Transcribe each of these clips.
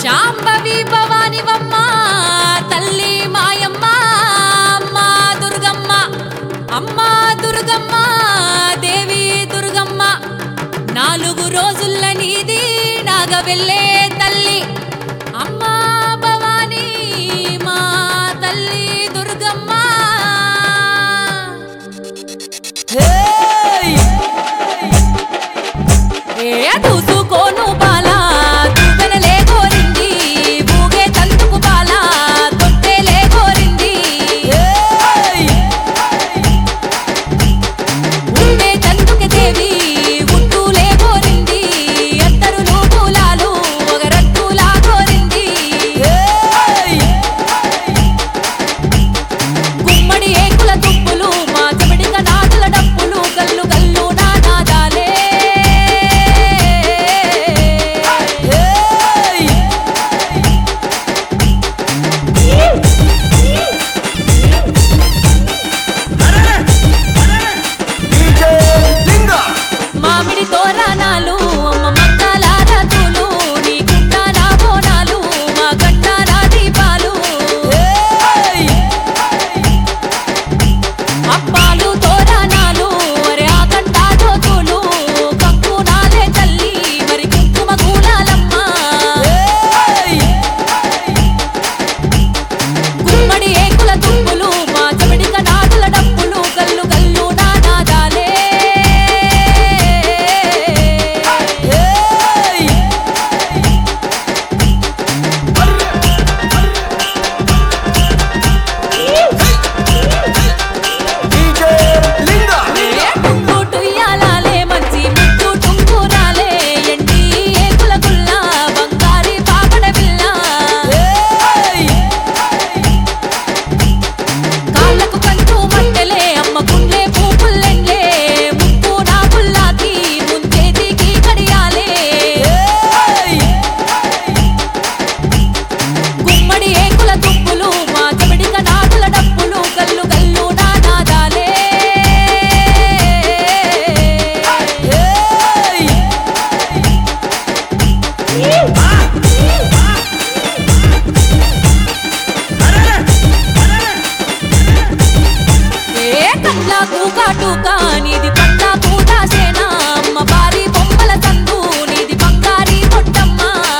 శాంభవి భవానివమ్మ తల్లి మాయమ్మ అమ్మ దుర్గమ్మ అమ్మ దుర్గమ్మ దేవి దుర్గమ్మ నాలుగు రోజుల నీది నాగ వెళ్ళే తల్లి అమ్మ భవానీ మా తల్లి దుర్గమ్మ ఏ చూసుకోను బాలా దువ్వెనలే కోరింది ఊగే తంతుకు బాలా తొట్టెలే కోరింది ఉండే తంతుకి దేవి ఉట్టులే కోరింది అత్తరులు పూలాలు ఒగరట్టులా కోరింది గుమ్మడి ఏకుల తుప్పులు మా చెమడిక నాదుల డప్పులు గల్లు గల్లు నానాదాలే డీజే లింగ మామిడి తోరణాలు అమ్మ మక్కల రతులు నీ గుట్టాల బోనాలు మా గట్టాల దీపాలు అప్పాలు తోరణాలు అరే ఆ గంట జోతులు కంకు నాలే తల్లి మరి కుంకుమ కూలాలమ్మ గుమ్మడి ఏకుల తుప్పులు మా చెమడిక నాటుల డప్పులు గల్లు గల్లు నానాదాలే డీజే లింగ టుంగుటు ఇయ్యాలాలే మంచి ముట్టు టుంగురాలే ఎండి ఏకుల గుల్ల బంగారి పాపడ పిల్ల కాళ్ళకు కంటూ మట్టెలే అమ్మ గుండె పూపుల్లెండ్లే ముక్కు నా పుల్లాకి ముంచేతికి కడియాలే గుమ్మడి ఏకుల తుప్పులు మా చెమడిక నాటుల డప్పులు గల్లు గల్లు నానాదాలే ఏ కళ్ళకు కాటుక నీది పట్లకు దాసేనా అమ్మ బారి బొమ్మల చందు నీది బంగారి పొట్టమ్మ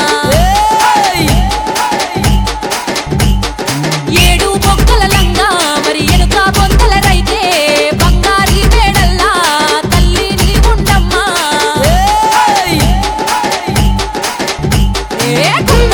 ఏడు బొక్కల లంగా మరి ఎనుక బొంతల రైతే బంగారి మేడల్లా తల్లి నీ ఉండమ్మా ఏ కుండ